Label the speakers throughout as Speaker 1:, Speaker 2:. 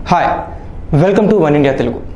Speaker 1: hi welcome to one India Telugu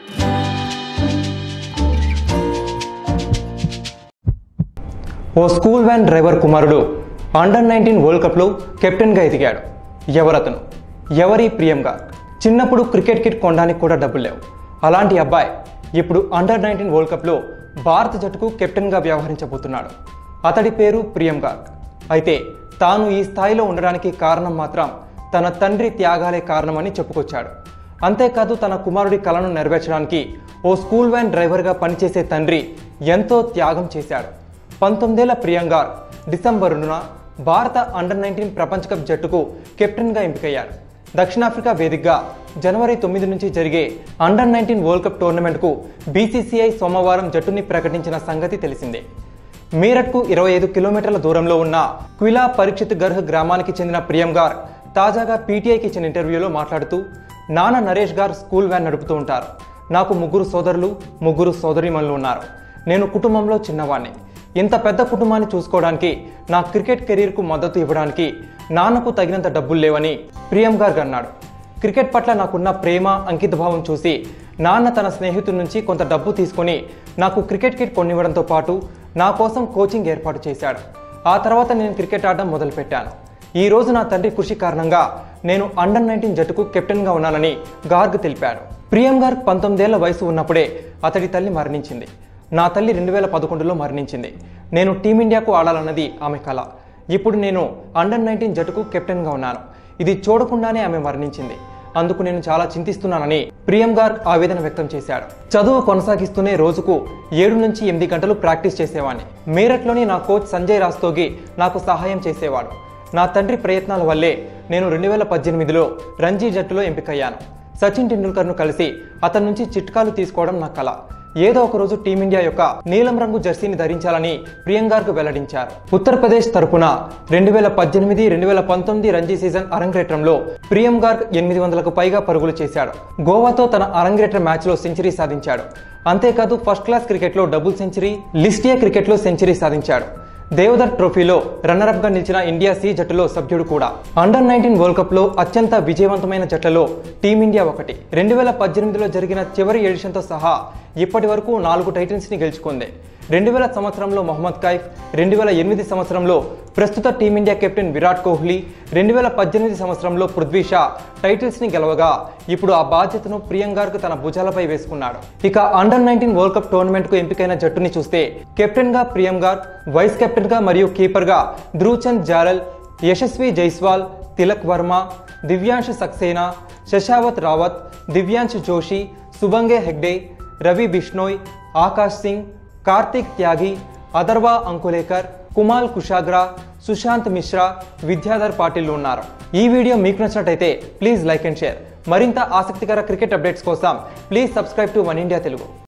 Speaker 1: ఓ school van driver కుమారుడు under nineteen world కప్లో కెప్టెన్గా ఎదిగాడు ఎవరతను ఎవరి ప్రియంగా చిన్నప్పుడు క్రికెట్ కిట్ కొనడానికి కూడా డబ్బులు లేవు అలాంటి అబ్బాయి ఇప్పుడు అండర్ నైన్టీన్ వరల్డ్ కప్లో భారత జట్టుకు కెప్టెన్గా వ్యవహరించబోతున్నాడు అతడి పేరు ప్రియం గార్గ్ అయితే తాను ఈ స్థాయిలో ఉండడానికి కారణం మాత్రం తన తండ్రి త్యాగాలే కారణమని చెప్పుకొచ్చాడు అంతేకాదు తన కుమారుడి కలను నెరవేర్చడానికి ఓ స్కూల్ వ్యాన్ డ్రైవర్గా పనిచేసే తండ్రి ఎంతో త్యాగం చేశాడు పంతొమ్మిదేళ్ల ప్రియంగార్ డిసెంబరున భారత అండర్ నైన్టీన్ ప్రపంచ కప్ జట్టుకు కెప్టెన్గా ఎంపికయ్యాడు దక్షిణాఫ్రికా వేదికగా జనవరి తొమ్మిది నుంచి జరిగే అండర్ నైన్టీన్ వరల్డ్ కప్ టోర్నమెంట్కు బీసీసీఐ సోమవారం జట్టుని ప్రకటించిన సంగతి తెలిసిందే మీరట్కు ఇరవై ఐదు కిలోమీటర్ల దూరంలో ఉన్న క్విలా పరీక్షిత్ గర్హ్ గ్రామానికి చెందిన ప్రియం గార్ తాజాగా పీటీఐకి ఇచ్చిన ఇంటర్వ్యూలో మాట్లాడుతూ నాన్న నరేష్ గారు స్కూల్ వ్యాన్ నడుపుతూ ఉంటారు నాకు ముగ్గురు సోదరులు ముగ్గురు సోదరీమణులు ఉన్నారు నేను కుటుంబంలో చిన్నవాణ్ణి ఇంత పెద్ద కుటుంబాన్ని చూసుకోవడానికి నా క్రికెట్ కెరీర్కు మద్దతు ఇవ్వడానికి నాన్నకు తగినంత డబ్బులు లేవని ప్రియం గార్గ్ అన్నాడు క్రికెట్ పట్ల నాకున్న ప్రేమ అంకితభావం చూసి నాన్న తన స్నేహితుడి నుంచి కొంత డబ్బు తీసుకొని నాకు క్రికెట్ కిట్ కొనివ్వడంతో పాటు నా కోసం కోచింగ్ ఏర్పాటు చేశాడు ఆ తర్వాత నేను క్రికెట్ ఆడడం మొదలుపెట్టాను ఈ రోజు నా తండ్రి కృషి కారణంగా నేను అండర్ నైన్టీన్ జట్టుకు కెప్టెన్గా ఉన్నానని గార్గ్ తెలిపాడు ప్రియం గార్గ్ పంతొమ్మిదేళ్ల వయసు ఉన్నప్పుడే అతడి తల్లి మరణించింది నా తల్లి రెండు వేల పదకొండులో మరణించింది నేను టీమిండియాకు ఆడాలన్నది ఆమె కళ ఇప్పుడు నేను అండర్ నైన్టీన్ జట్టుకు కెప్టెన్గా ఉన్నాను ఇది చూడకుండానే ఆమె మరణించింది అందుకు నేను చాలా చింతిస్తున్నానని ప్రియం గార్గ్ ఆవేదన వ్యక్తం చేశాడు చదువు కొనసాగిస్తూనే రోజుకు ఏడు నుంచి ఎనిమిది గంటలు ప్రాక్టీస్ చేసేవాడిని మీరట్లోని నా కోచ్ సంజయ్ రాస్తోగి నాకు సహాయం చేసేవాడు నా తండ్రి ప్రయత్నాల వల్లే నేను రెండు వేల పద్దెనిమిదిలో రంజీ జట్టులో ఎంపికయ్యాను సచిన్ టెండూల్కర్ను కలిసి అతని నుంచి చిట్కాలు తీసుకోవడం నా కళ ఏదో ఒక రోజు టీమిండియా యొక్క నీలం రంగు జెర్సీని ధరించాలని ప్రియంగార్కు వెల్లడించారు ఉత్తరప్రదేశ్ తరపున రెండు వేల పద్దెనిమిది రెండు వేల పంతొమ్మిది రంజీ సీజన్ అరంగేట్రంలో ప్రియం గార్గ్ ఎనిమిది వందలకు పైగా పరుగులు చేశాడు గోవాతో తన అరంగేట్ర మ్యాచ్లో సెంచరీ సాధించాడు అంతేకాదు ఫస్ట్ క్లాస్ క్రికెట్లో డబుల్ సెంచరీ లిస్టియా క్రికెట్లో సెంచరీ సాధించాడు దేవదర్ ట్రోఫీలో రన్నరప్ గా నిలిచిన ఇండియా సి జట్టులో సభ్యుడు కూడా అండర్ నైన్టీన్ వరల్డ్ కప్ లో అత్యంత విజయవంతమైన జట్లలో టీమిండియా ఒకటి రెండు వేల పద్దెనిమిదిలో జరిగిన చివరి ఎడిషన్తో సహా ఇప్పటి వరకు నాలుగు టైటిల్స్ ని గెలుచుకుంది రెండు వేల సంవత్సరంలో మొహమ్మద్ కైఫ్ రెండు వేల ఎనిమిది సంవత్సరంలో ప్రస్తుత టీమిండియా కెప్టెన్ విరాట్ కోహ్లీ రెండు వేల పద్దెనిమిది సంవత్సరంలో పృథ్వీ షా టైటిల్స్ ని గెలవగా ఇప్పుడు ఆ బాధ్యతను ప్రియంగార్కు తన భుజాలపై వేసుకున్నాడు ఇక under nineteen world cup tournament కు ఎంపికైన జట్టుని చూస్తే కెప్టెన్ గా ప్రియంగార్ వైస్ కెప్టెన్ గా మరియు కీపర్ గా ధ్రువచంద్ జారల్ యశస్వి జైస్వాల్ తిలక్ వర్మ దివ్యాంశ్ సక్సేనా శశావత్ రావత్ దివ్యాంశ్ జోషి సుబంగే హెగ్డే రవి బిష్నోయ్ ఆకాష్ సింగ్ కార్తిక్ త్యాగి అదర్వా అంకులేకర్ కుమాల్ కుషాగ్రా సుశాంత్ మిశ్రా విద్యాధర్ పాటిల్ ఉన్నారు ఈ వీడియో మీకు నచ్చినట్టయితే ప్లీజ్ లైక్ అండ్ షేర్ మరింత ఆసక్తికర క్రికెట్ అప్డేట్స్ కోసం please subscribe to one India Telugu